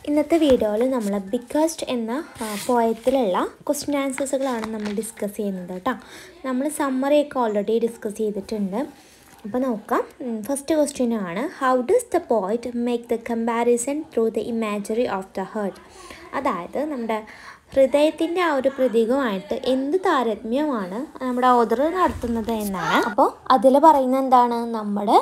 ഇന്നത്തെ വീഡിയോയിൽ നമ്മൾ ബിക്കസ്റ്റ് എന്ന പോയത്തിലുള്ള ക്വസ്റ്റ്യൻ ആൻസേഴ്സുകളാണ് നമ്മൾ ഡിസ്കസ് ചെയ്യുന്നത് കേട്ടോ നമ്മൾ സമ്മറിയൊക്കെ ഓൾറെഡി ഡിസ്കസ് ചെയ്തിട്ടുണ്ട് അപ്പോൾ നോക്കാം ഫസ്റ്റ് ക്വസ്റ്റ്യൻ ആണ് how does the poet make the comparison through the imagery of the heart അതായത് നമ്മുടെ ഹൃദയത്തിൻ്റെ ആ ഒരു പ്രതീകമായിട്ട് എന്ത് താരതമ്യമാണ് നമ്മുടെ ഓദർ നടത്തുന്നത് എന്നാണ് അപ്പോൾ അതിൽ പറയുന്നത് എന്താണ് നമ്മുടെ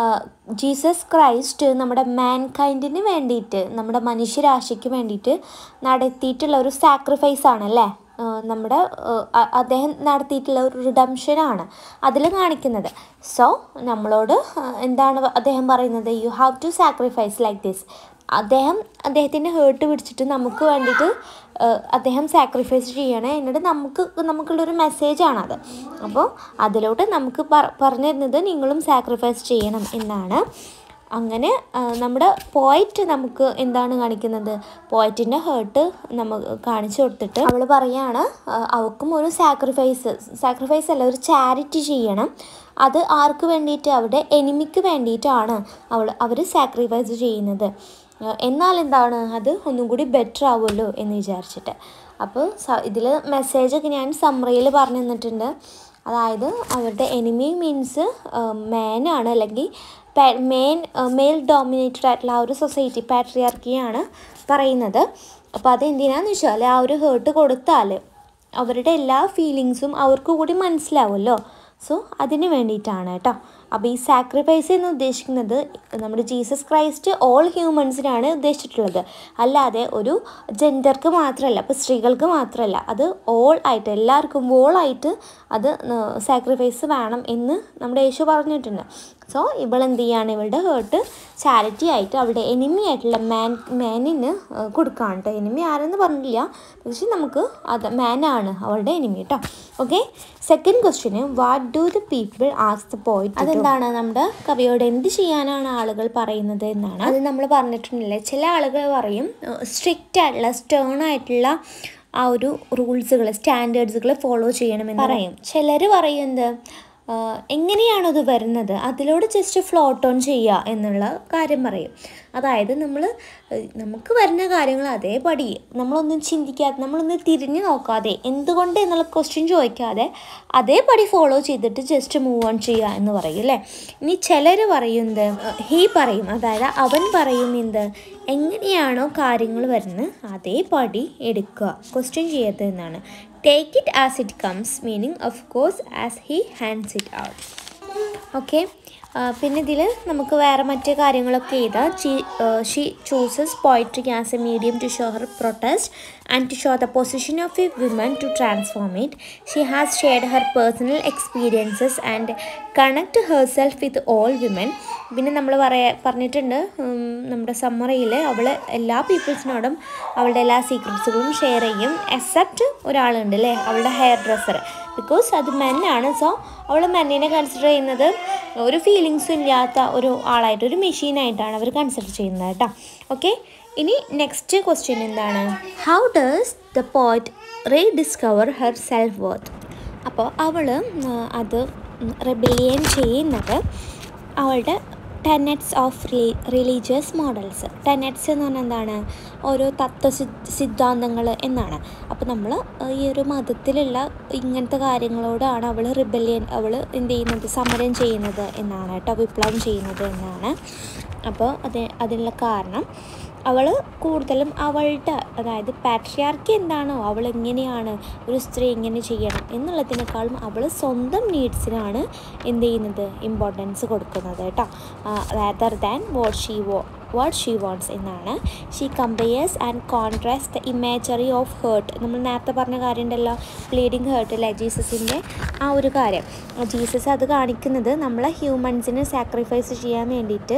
ജീസസ് ക്രൈസ്റ്റ് നമ്മുടെ മാൻ കൈൻഡിന് വേണ്ടിയിട്ട് നമ്മുടെ മനുഷ്യരാശിക്ക് വേണ്ടിയിട്ട് നടത്തിയിട്ടുള്ള ഒരു സാക്രിഫൈസ് ആണല്ലേ നമ്മുടെ അദ്ദേഹം നടത്തിയിട്ടുള്ള ഒരു റിഡംഷനാണ് അതിൽ കാണിക്കുന്നത് സോ നമ്മളോട് എന്താണ് അദ്ദേഹം പറയുന്നത് you have to sacrifice like this അദ്ദേഹം അദ്ദേഹത്തിൻ്റെ ഹേർട്ട് പിടിച്ചിട്ട് നമുക്ക് വേണ്ടിയിട്ട് അദ്ദേഹം സാക്രിഫൈസ് ചെയ്യണേ എന്നിട്ട് നമുക്ക് നമുക്കുള്ളൊരു മെസ്സേജാണത് അപ്പോൾ അതിലോട്ട് നമുക്ക് പറഞ്ഞു തരുന്നത് നിങ്ങളും സാക്രിഫൈസ് ചെയ്യണം എന്നാണ് അങ്ങനെ നമ്മുടെ പോയിറ്റ് നമുക്ക് എന്താണ് കാണിക്കുന്നത് പോയിറ്റിൻ്റെ ഹേർട്ട് നമുക്ക് കാണിച്ചു കൊടുത്തിട്ട് അവൾ പറയാണ് അവൾക്കും ഒരു സാക്രിഫൈസ് സാക്രിഫൈസ് അല്ല ഒരു ചാരിറ്റി ചെയ്യണം അത് ആർക്ക് വേണ്ടിയിട്ട് അവരുടെ എനിമിക്ക് വേണ്ടിയിട്ടാണ് അവൾ അവർ സാക്രിഫൈസ് ചെയ്യുന്നത് എന്നാൽ എന്താണ് അത് ഒന്നും കൂടി ബെറ്റർ ആവുമല്ലോ എന്ന് വിചാരിച്ചിട്ട് അപ്പോൾ ഇതിൽ മെസ്സേജൊക്കെ ഞാൻ സമ്മറിയിൽ പറഞ്ഞു തന്നിട്ടുണ്ട് അതായത് അവരുടെ എനിമി മീൻസ് മാനാണ് അല്ലെങ്കിൽ മെയിൻ മെയിൽ ഡോമിനേറ്റഡ് ആയിട്ടുള്ള ആ ഒരു സൊസൈറ്റി പാട്രിയാർക്കിയാണ് പറയുന്നത് അപ്പോൾ അത് എന്തിനാന്ന് വെച്ചാൽ ആ ഒരു ഹേർട്ട് കൊടുത്താൽ അവരുടെ എല്ലാ ഫീലിങ്സും അവർക്ക് കൂടി മനസ്സിലാവുമല്ലോ സോ അതിന് വേണ്ടിയിട്ടാണ് കേട്ടോ അപ്പോൾ ഈ സാക്രിഫൈസ് എന്ന് ഉദ്ദേശിക്കുന്നത് നമ്മുടെ ജീസസ് ക്രൈസ്റ്റ് ഓൾ ഹ്യൂമൻസിനാണ് ഉദ്ദേശിച്ചിട്ടുള്ളത് അല്ലാതെ ഒരു ജെൻഡർക്ക് മാത്രമല്ല അപ്പോൾ സ്ത്രീകൾക്ക് മാത്രമല്ല അത് ഓൾ ആയിട്ട് എല്ലാവർക്കും ഓളായിട്ട് അത് സാക്രിഫൈസ് വേണം എന്ന് നമ്മുടെ യേശു പറഞ്ഞിട്ടുണ്ട് സോ ഇവളെന്ത് ചെയ്യാണ് ഇവളുടെ ഹേർട്ട് ചാരിറ്റി ആയിട്ട് അവളുടെ എനിമി ആയിട്ടുള്ള മാൻ മാനിന് കൊടുക്കുകയാണ് കേട്ടോ എനിമി ആരെന്ന് പറഞ്ഞില്ല പക്ഷെ നമുക്ക് അത് മാനാണ് അവളുടെ എനിമി കേട്ടോ ഓക്കെ സെക്കൻഡ് ക്വസ്റ്റ്യന് what do the people as the point അതെന്താണ് നമ്മുടെ കവിയോട് എന്ത് ചെയ്യാനാണ് ആളുകൾ പറയുന്നത് എന്നാണ് അത് നമ്മൾ പറഞ്ഞിട്ടുണ്ടല്ലേ ചില ആളുകൾ പറയും സ്ട്രിക്റ്റ് ആയിട്ടുള്ള സ്റ്റേൺ ആയിട്ടുള്ള ആ ഒരു റൂൾസുകൾ സ്റ്റാൻഡേർഡ്സുകൾ ഫോളോ ചെയ്യണമെന്ന് പറയും ചിലർ പറയുന്നത് എങ്ങനെയാണോ ഇത് വരുന്നത് അതിലൂടെ ജസ്റ്റ് ഫ്ലോട്ട് ഓൺ ചെയ്യുക എന്നുള്ള കാര്യം പറയും അതായത് നമ്മൾ നമുക്ക് വരുന്ന കാര്യങ്ങൾ അതേപടി നമ്മളൊന്നും ചിന്തിക്കാതെ നമ്മളൊന്ന് തിരിഞ്ഞു നോക്കാതെ എന്തുകൊണ്ട് എന്നുള്ള ക്വസ്റ്റ്യൻ ചോദിക്കാതെ അതേപടി ഫോളോ ചെയ്തിട്ട് ജസ്റ്റ് മൂവ് ഓൺ ചെയ്യുക എന്ന് പറയും അല്ലേ ഇനി ചിലർ പറയുന്നത് ഹീ പറയും അതായത് അവൻ പറയും എന്ത് എങ്ങനെയാണോ കാര്യങ്ങൾ വരുന്നത് അതേപടി എടുക്കുക ക്വസ്റ്റ്യൻ ചെയ്യരുത് എന്നാണ് take it as it comes meaning of course as he hands it out okay പിന്നെ ഇതിൽ നമുക്ക് വേറെ മറ്റ് കാര്യങ്ങളൊക്കെ ചെയ്താൽ she she chooses poetry as a medium to show her protest and to show the position of a women to transform it she has shared her personal experiences and connect herself with all women പിന്നെ നമ്മൾ പറയാ പറഞ്ഞിട്ടുണ്ട് നമ്മുടെ സമ്മറിയിൽ അവൾ എല്ലാ പീപ്പിൾസിനോടും അവളുടെ എല്ലാ സീക്രട്സുകളും share ചെയ്യും എക്സെപ്റ്റ് ഒരാളുണ്ട് അല്ലേ അവളുടെ ഹെയർ ഡ്രസ്സർ ബിക്കോസ് അത് മെന്നാണ് സോ അവൾ മെന്നിനെ കൺസിഡർ ചെയ്യുന്നത് ഒരു ഫീലിങ്സും ഇല്ലാത്ത ഒരു ആളായിട്ട് ഒരു മെഷീനായിട്ടാണ് അവർ കൺസിഡർ ചെയ്യുന്നത് കേട്ടോ ഓക്കെ ഇനി നെക്സ്റ്റ് ക്വസ്റ്റ്യൻ എന്താണ് how does the poet rediscover her self worth അപ്പോൾ അവൾ അത് റെബിലിയൻ ചെയ്യുന്നത് അവളുടെ tenets of religious models tenets എന്ന് പറഞ്ഞാൽ എന്താണ് ഓരോ തത്വ സിദ്ധാന്തങ്ങൾ എന്നാണ് അപ്പോൾ നമ്മൾ ഈ ഒരു മതത്തിലുള്ള ഇങ്ങനത്തെ കാര്യങ്ങളോടാണ് അവൾ റിബല്യൻ അവൾ എന്ത് ചെയ്യുന്നത് സമരം ചെയ്യുന്നത് എന്നാണ് കേട്ടോ വിപ്ലവം ചെയ്യുന്നത് എന്നാണ് അപ്പോൾ അത് അതിനുള്ള കാരണം അവൾ കൂടുതലും അവളുടെ അതായത് പാട്രിയാർക്കി എന്താണോ അവൾ എങ്ങനെയാണ് ഒരു സ്ത്രീ എങ്ങനെ ചെയ്യണം എന്നുള്ളതിനേക്കാളും അവൾ സ്വന്തം നീഡ്സിനാണ് എന്ത് ചെയ്യുന്നത് ഇമ്പോർട്ടൻസ് കൊടുക്കുന്നത് കേട്ടോ റാദർ ദാൻ വാട്ട് ഷീ വോ വാട്ട് ഷീ വോൺസ് എന്നാണ് she compares and contrast the imagery of heart നമ്മൾ നേരത്തെ പറഞ്ഞ കാര്യം ഉണ്ടല്ലോ ബ്ലീഡിങ് ഹേർട്ട് അല്ലേ ജീസസിൻ്റെ ആ ഒരു കാര്യം ജീസസ് അത് കാണിക്കുന്നത് നമ്മളെ ഹ്യൂമൻസിനെ സാക്രിഫൈസ് ചെയ്യാൻ വേണ്ടിയിട്ട്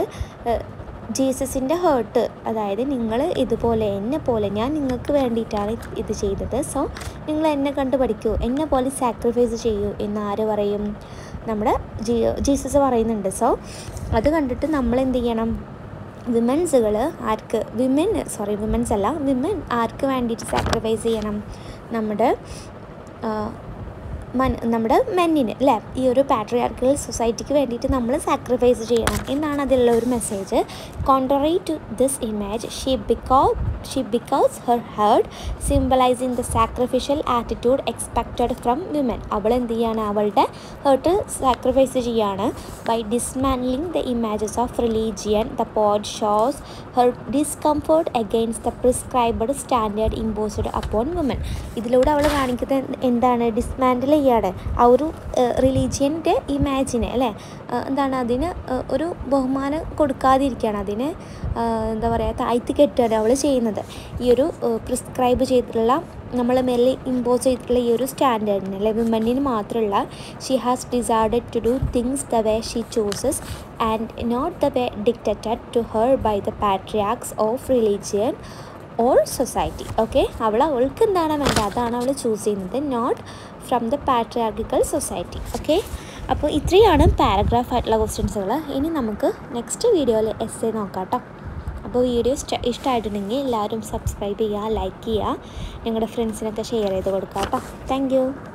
ജീസസിൻ്റെ ഹേർട്ട് അതായത് നിങ്ങൾ ഇതുപോലെ എന്നെ പോലെ ഞാൻ നിങ്ങൾക്ക് വേണ്ടിയിട്ടാണ് ഇത് ചെയ്തത് സോ നിങ്ങൾ എന്നെ കണ്ട് പഠിക്കൂ എന്നെ പോലെ സാക്രിഫൈസ് ചെയ്യൂ എന്ന് ആര് പറയും നമ്മുടെ ജീ ജീസസ് പറയുന്നുണ്ട് സോ അത് കണ്ടിട്ട് നമ്മൾ എന്ത് ചെയ്യണം വിമൻസുകൾ ആർക്ക് വിമൻ സോറി വിമൻസ് അല്ല വിമൻ ആർക്ക് വേണ്ടിയിട്ട് സാക്രിഫൈസ് ചെയ്യണം നമ്മുടെ മൻ നമ്മുടെ മെന്നിന് അല്ലേ ഈ ഒരു പാട്രിയാർക്കൽ സൊസൈറ്റിക്ക് വേണ്ടിയിട്ട് നമ്മൾ സാക്രിഫൈസ് ചെയ്യണം എന്നാണ് അതിലുള്ള ഒരു message contrary to this image she because she because her heart symbolising the sacrificial attitude expected from women അവൾ എന്ത് ചെയ്യാണ് അവളുടെ ഹേർട്ട് സാക്രിഫൈസ് ചെയ്യാണ് by dismantling the images of religion the poet shows her discomfort against the prescribed standard imposed upon woman ഇതിലൂടെ അവൾ കാണിക്കുന്നത് എന്താണ് dismantle ചെയ്യാണ് ആ ഒരു റിലീജിയൻ്റെ ഇമാജിനെ അല്ലേ എന്താണ് അതിന് ഒരു ബഹുമാനം കൊടുക്കാതിരിക്കുകയാണ് അതിന് എന്താ പറയുക താഴ്ത്തി കെട്ടുകയാണ് അവൾ ചെയ്യുന്നത് ഈ ഒരു പ്രിസ്ക്രൈബ് ചെയ്തിട്ടുള്ള നമ്മൾ മേലെ ഇമ്പോസ് ചെയ്തിട്ടുള്ള ഈ ഒരു സ്റ്റാൻഡേർഡിന് അല്ലെ വിമനിന് മാത്രമല്ല she has decided to do things the way she chooses and not the way dictated to her by the patriarchs of religion or society okay അവൾ അവൾക്ക് എന്താണ് വേണ്ടത് അതാണ് അവൾ ചൂസ് ചെയ്യുന്നത് not from the patriarchal society okay അപ്പോൾ ഇത്രയാണ് paragraph ആയിട്ടുള്ള ക്വസ്റ്റ്യൻസുകൾ ഇനി നമുക്ക് നെക്സ്റ്റ് വീഡിയോയിൽ എസ് എ നോക്കാം കേട്ടോ അപ്പോൾ വീഡിയോ ഇഷ്ട ഇഷ്ടമായിട്ടുണ്ടെങ്കിൽ എല്ലാവരും സബ്സ്ക്രൈബ് ചെയ്യുക ലൈക്ക് ചെയ്യുക നിങ്ങളുടെ ഫ്രണ്ട്സിനൊക്കെ ഷെയർ ചെയ്ത് കൊടുക്കുക കേട്ടോ താങ്ക്